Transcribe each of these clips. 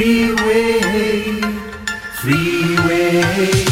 Freeway, freeway.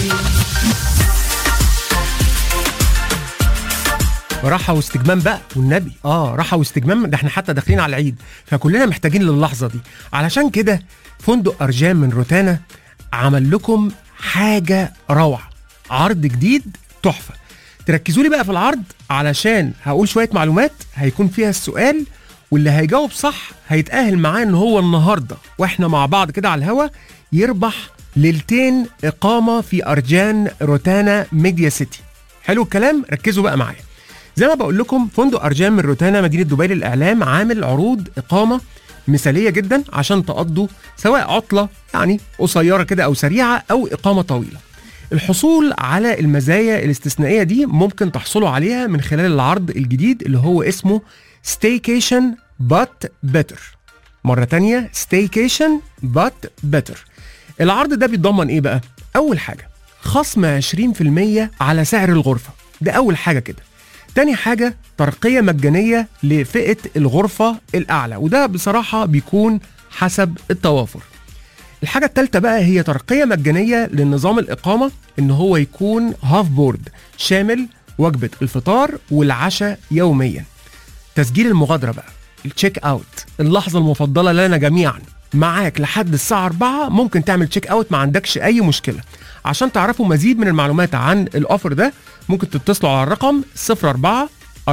راحة واستجمام بقى والنبي اه راحة واستجمام ده احنا حتى داخلين على العيد فكلنا محتاجين للحظة دي علشان كده فندق أرجان من روتانا عمل لكم حاجة روعة عرض جديد تحفة تركزوا لي بقى في العرض علشان هقول شوية معلومات هيكون فيها السؤال واللي هيجاوب صح هيتأهل معاه ان هو النهارده واحنا مع بعض كده على الهوا يربح ليلتين إقامة في أرجان روتانا ميديا سيتي حلو الكلام ركزوا بقى معايا زي ما بقول لكم فندق ارجان من روتانا مدينه دبي للاعلام عامل عروض اقامه مثاليه جدا عشان تقضوا سواء عطله يعني قصيره كده او سريعه او اقامه طويله. الحصول على المزايا الاستثنائيه دي ممكن تحصلوا عليها من خلال العرض الجديد اللي هو اسمه ستيكيشن بات بيتر. مره تانية ستيكيشن بات بيتر. العرض ده بيتضمن ايه بقى؟ اول حاجه خصم 20% على سعر الغرفه ده اول حاجه كده. تاني حاجة ترقية مجانية لفئة الغرفة الأعلى وده بصراحة بيكون حسب التوافر الحاجة التالتة بقى هي ترقية مجانية لنظام الإقامة إن هو يكون هاف بورد شامل وجبة الفطار والعشاء يوميا تسجيل المغادرة بقى التشيك اوت اللحظة المفضلة لنا جميعا معاك لحد الساعة 4 ممكن تعمل تشيك اوت ما عندكش أي مشكلة عشان تعرفوا مزيد من المعلومات عن الأوفر ده ممكن تتصلوا على الرقم 04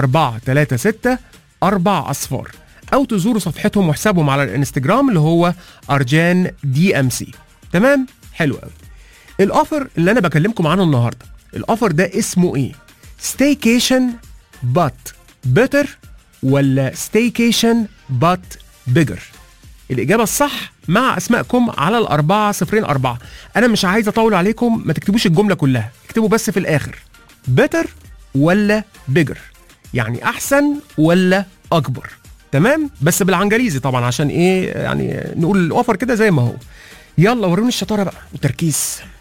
436 4 أصفار أو تزوروا صفحتهم وحسابهم على الانستجرام اللي هو أرجان دي ام سي تمام؟ حلو قوي الأوفر اللي أنا بكلمكم عنه النهاردة الأوفر ده اسمه إيه؟ ستيكيشن بات بيتر ولا ستيكيشن بات بيجر الإجابة الصح مع أسمائكم على الأربعة صفرين أربعة أنا مش عايز أطول عليكم ما تكتبوش الجملة كلها اكتبوا بس في الآخر better ولا bigger يعني أحسن ولا أكبر تمام بس بالعنجليزي طبعا عشان إيه يعني نقول الأوفر كده زي ما هو يلا وروني الشطارة بقى وتركيز